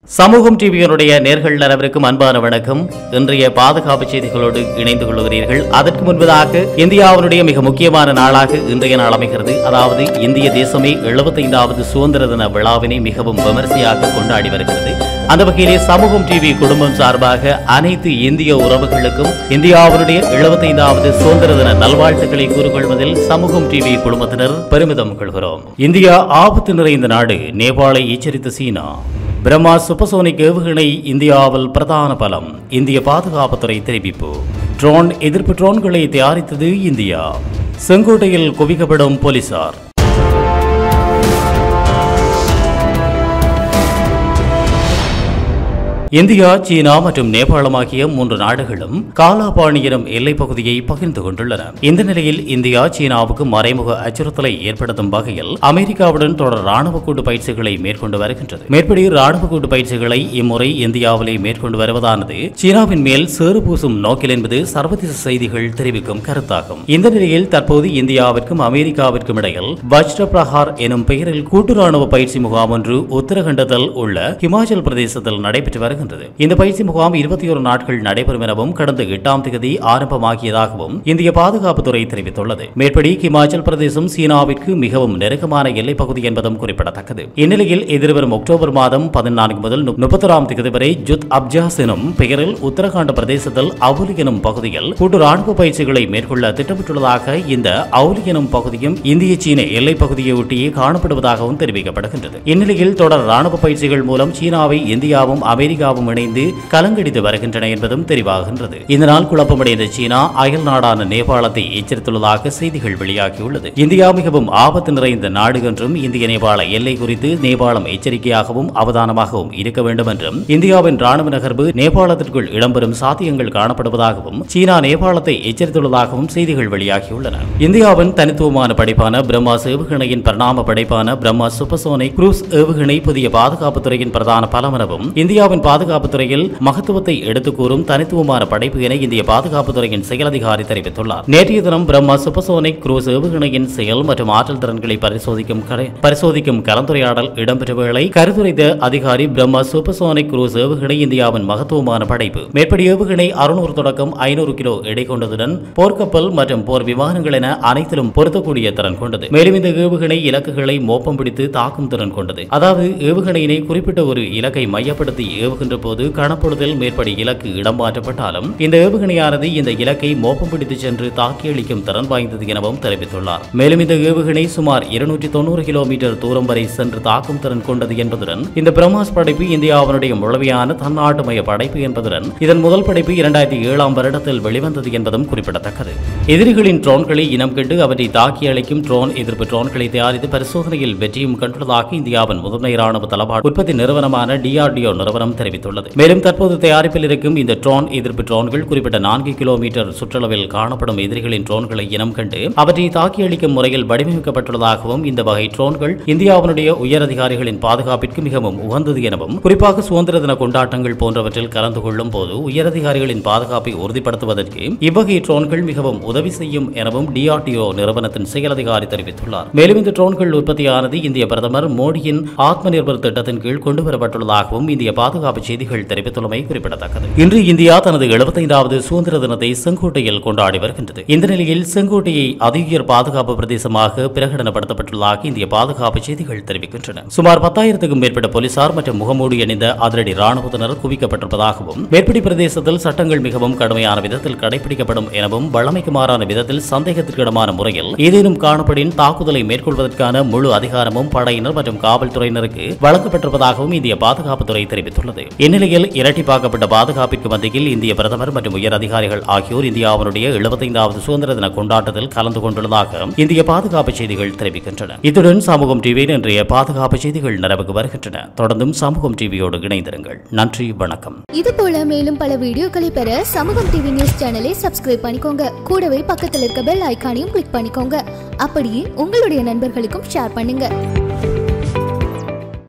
சமூகம் டிவியினுடைய நேர்கள் அனைவருக்கும் அன்பான வணக்கம் இன்றைய பாதுகாப்பு செய்திகளோடு இணைந்து கொள்கிறீர்கள் அதற்கு முன்பதாக இந்தியாவினுடைய மிக முக்கியமான நாளாக இன்றைய நாள் அமைகிறது அதாவது இந்திய தேசமே 75வது சுதந்திர தின விழாவினை மிகவும் விமரிசையாக கொண்டாடி வருகிறது அந்த வகையிலே சமூகம் டிவி குடும்பம் சார்பாக அனைத்து இந்திய உறவுகளுக்கும் இந்தியாவினுடைய 75வது சுதந்திர தின நல்வாழ்த்துக்களை கூறிக்கொள்வதில் சமூகம் டிவி குடும்பத்தினர் பெருமிதம் கொள்கிறோம் இந்தியா ஆபத்து நிறைந்த நாடு நேபாளை எச்சரித்த சீனா பிரம்மா சூப்பர்சோனிக் ஏவுகணை இந்தியாவில் பிரதான பலம் இந்திய பாதுகாப்புத்துறை தெரிவிப்பு ட்ரோன் எதிர்ப்பு ட்ரோன்களை தயாரித்தது இந்தியா செங்கோட்டையில் குவிக்கப்படும் போலீசார் இந்தியா சீனா மற்றும் நேபாளம் ஆகிய மூன்று நாடுகளும் காலாபாணி எனும் எல்லைப் பகுதியை பகிர்ந்து கொண்டுள்ளன இந்த நிலையில் இந்தியா சீனாவுக்கு மறைமுக அச்சுறுத்தலை ஏற்படுத்தும் வகையில் அமெரிக்காவுடன் தொடர் ராணுவ கூட்டு பயிற்சிகளை மேற்கொண்டு வருகின்றது மேற்படி ராணுவ கூட்டு பயிற்சிகளை இம்முறை இந்தியாவிலே மேற்கொண்டு வருவதானது சீனாவின் மேல் சேறு பூசும் நோக்கில் என்பது சர்வதேச செய்திகள் தெரிவிக்கும் கருத்தாகும் இந்த நிலையில் தற்போது இந்தியாவிற்கும் அமெரிக்காவிற்கும் இடையில் வஜ்ர பிரஹார் எனும் பெயரில் கூட்டு ராணுவ பயிற்சி முகாம் ஒன்று உத்தரகண்டத்தில் உள்ள ஹிமாச்சல் பிரதேசத்தில் நடைபெற்று வருகின்றது இந்த பயிற்சி முகாம் இருபத்தி ஒரு நாட்கள் நடைபெறும் எனவும் கடந்த எட்டாம் தேதி ஆரம்பமாகியதாகவும் இந்திய பாதுகாப்புத்துறை தெரிவித்துள்ளது மேற்படி ஹிமாச்சல் பிரதேசம் சீனாவிற்கு மிகவும் நெருக்கமான எல்லைப் பகுதி என்பதும் குறிப்பிடத்தக்கது இந்நிலையில் எதிர்வரும் அக்டோபர் மாதம் பதினான்கு முதல் முப்பத்தொராம் தேதி வரை ஜுத் அப்ஜாஸ் எனும் பெயரில் உத்தரகாண்ட் பிரதேசத்தில் அவுலி எனும் பகுதியில் கூட்டு ராணுவ பயிற்சிகளை மேற்கொள்ள திட்டமிட்டுள்ளதாக இந்த அவுலி எனும் பகுதியும் இந்திய சீன எல்லைப் பகுதியை ஒட்டியே காணப்படுவதாகவும் தெரிவிக்கப்படுகின்றது இந்நிலையில் தொடர் ராணுவ பயிற்சிகள் மூலம் சீனாவை இந்தியாவும் அமெரிக்காவும் இணைந்து கலங்கடித்து வருகின்றன என்பதும் தெரிவாகின்றது இதனால் குழப்பமடைந்த சீனா அயல் நாடான நேபாளத்தை எச்சரித்துள்ளதாக செய்திகள் வெளியாகியுள்ளது இந்தியா மிகவும் ஆபத்து நிறைந்த நாடு என்றும் இந்திய நேபாள எல்லை குறித்து நேபாளம் எச்சரிக்கையாகவும் அவதானமாகவும் இருக்க வேண்டும் என்றும் இந்தியாவின் ராணுவ நகர்வு நேபாளத்திற்குள் இடம்பெறும் சாத்தியங்கள் காணப்படுவதாகவும் சீனா நேபாளத்தை எச்சரித்துள்ளதாகவும் செய்திகள் வெளியாகியுள்ளன இந்தியாவின் தனித்துவமான படைப்பான பிரம்மாஸ் ஏவுகணையின் பரிணாம படைப்பான பிரம்மா சூப்பர்சோனிக் குரூஸ் ஏவுகணை புதிய பாதுகாப்புத்துறையின் பிரதான பலம் எனவும் இந்தியாவின் பாதுகாப்புத்துறையில் மகத்துவத்தை எடுத்துக் கூறும் தனித்துவமான படைப்பு என இந்திய பாதுகாப்புத்துறையின் செயல் அதிகாரி தெரிவித்துள்ளார் நேற்றைய தினம் பிரம்மா சூப்பர்சோனிக் குரூஸ் ஏவுகணையின் செயல் மற்றும் ஆற்றல் திறன்களை பரிசோதிக்கும் கரை- பரிசோதிக்கும் கலந்துரையாடல் இடம்பெற்ற வேளை கருத்துரைத்த அதிகாரி பிரம்மா சூப்பர்சோனிக் குரூஸ் ஏவுகணை இந்தியாவின் மகத்துவமான படைப்பு மேற்படி ஏவுகணை அறுநூறு தொடக்கம் ஐநூறு கிலோ எடை கொண்டதுடன் போர்க்கப்பல் மற்றும் போர் விமானங்கள் என அனைத்திலும் பொருத்தக்கூடிய திறன் கொண்டது மேலும் இந்த ஏவுகணை இலக்குகளை மோப்பம் பிடித்து தாக்கும் திறன் கொண்டது அதாவது ஏவுகணையினை குறிப்பிட்ட ஒரு இலக்கை மையப்படுத்தி ஏவுகின்ற போது கணப்பொழுதில் மேற்படி இலக்கு இடம் மாற்றப்பட்டாலும் இந்த ஏவுகணையானது இந்த இலக்கை மோப்பம் பிடித்து சென்று தாக்கி அளிக்கும் திறன் வாய்ந்தது எனவும் தெரிவித்துள்ளார் மேலும் இந்த ஏவுகணை சுமார் இருநூற்றி தொண்ணூறு கிலோமீட்டர் தூரம் வரை சென்று தாக்கும் திறன் கொண்டது என்பதுடன் இந்த பிரம்மாஸ் படைப்பு இந்தியாவினுடைய முழுமையான தன்னாட்டுமய படைப்பு என்பதுடன் இதன் முதல் படைப்பு இரண்டாயிரத்தி ஏழாம் வருடத்தில் வெளிவந்தது என்பதும் குறிப்பிடத்தக்கது எதிரிகளின் ட்ரோன்களை இனம் கண்டு அவற்றை தாக்கி அளிக்கும் ட்ரோன் எதிர்ப்பு ட்ரோன்களை தயாரித்து பரிசோதனையில் வெற்றியும் கண்டுள்ளதாக இந்தியாவின் முதன்மை ராணுவ தளபாட உற்பத்தி நிறுவனமான டிஆர்டிஓ நிறுவனம் தெரிவித்துள்ளது மேலும் தற்போது தயாரிப்பில் இருக்கும் இந்த ட்ரோன் எதிர்ப்பு ட்ரோன்கள் குறிப்பிட்ட நான்கு கிலோமீட்டர் சுற்றளவில் காணப்படும் எதிரிகளின் ட்ரோன்களை இனம் கண்டு அவற்றை தாக்கி அளிக்கும் முறையில் வடிவமைக்கப்பட்டுள்ளதாகவும் இந்த வகை ட்ரோன்கள் இந்தியாவினுடைய உயர் அதிகாரிகளின் பாதுகாப்பிற்கு மிகவும் உகந்தது எனவும் குறிப்பாக சுதந்திர தின கொண்டாட்டங்கள் போன்றவற்றில் கலந்து கொள்ளும் போது உயரதிகாரிகளின் பாதுகாப்பை உறுதிப்படுத்துவதற்கு இவ்வகை ட்ரோன்கள் மிகவும் உதவி செய்யும் எனவும் டிஆர்டிஓ நிறுவனத்தின் செயல் அதிகாரி தெரிவித்துள்ளார் மேலும் இந்த ட்ரோன்கள் உற்பத்தியானது இந்திய பிரதமர் மோடியின் ஆத்ம நிர்பர் திட்டத்தின் கீழ் கொண்டு வரப்பட்டுள்ளதாகவும் இந்திய பாதுகாப்பு செய்திகள் தெரிவித்துள்ளமை குறிப்பிடத்தக்கது இன்று இந்தியா தனது 75வது சுதந்திர தினத்தை செங்கோட்டையில் கொண்டாடி வருகின்றது இந்த நிலையில் செங்கோட்டையை அதிஉயர் பாதுகாப்பு பிரதேசமாக பிரகடனப்படுத்தப்பட்டுள்ளதாக இந்திய பாதுகாப்பு செய்திகள் தெரிவிக்கின்றன சுமார் பத்தாயிரத்துக்கும் மேற்பட்ட போலீசார் மற்றும் முகமூடி அணிந்த அதிரடி ராணுவத்தினர் குவிக்கப்பட்டிருப்பதாகவும் மேற்படி பிரதேசத்தில் சட்டங்கள் மிகவும் கடுமையான விதத்தில் கடைபிடிக்கப்படும் எனவும் வழமைக்கு மாறான விதத்தில் சந்தேகத்திற்கிடமான முறையில் ஏதேனும் காணப்படின் தாக்குதலை மேற்கொள்வதற்கான முழு அதிகாரமும் படையினர் மற்றும் காவல்துறையினருக்கு வழங்கப்பட்டிருப்பதாகவும் இந்திய பாதுகாப்புத்துறை தெரிவித்துள்ளது இந்நிலையில் இரட்டிப்பாக்கப்பட்ட பாதுகாப்பிற்கு மத்தியில் இந்திய பிரதமர் மற்றும் உயர் அதிகாரிகள் ஆகியோர் இந்தியாவினுடைய 75வது சுதந்திர தின கொண்டாட்டத்தில் கலந்து கொண்டுள்ளதாக இந்திய பாதுகாப்பு செய்திகள் தெரிவிக்கின்றன இத்துடன் சமூகம் டிவியின் இன்றைய பாதுகாப்பு செய்திகள் நிறைவுக்கு வருகின்றன தொடர்ந்தும் சமூகம் டிவியோடு இணைந்திருங்கள் நன்றி வணக்கம் இது போல மேலும் பல வீடியோக்களை பெற சமூகம் டிவி நியூஸ் சேனலை சப்ஸ்கிரைப் பண்ணிக்கோங்க கூடவே பக்கத்தில் இருக்க பெல் ஐகானையும் கிளிக் பண்ணிக்கோங்க அப்படியே உங்களுடைய நண்பர்களுக்கும் ஷேர் பண்ணுங்க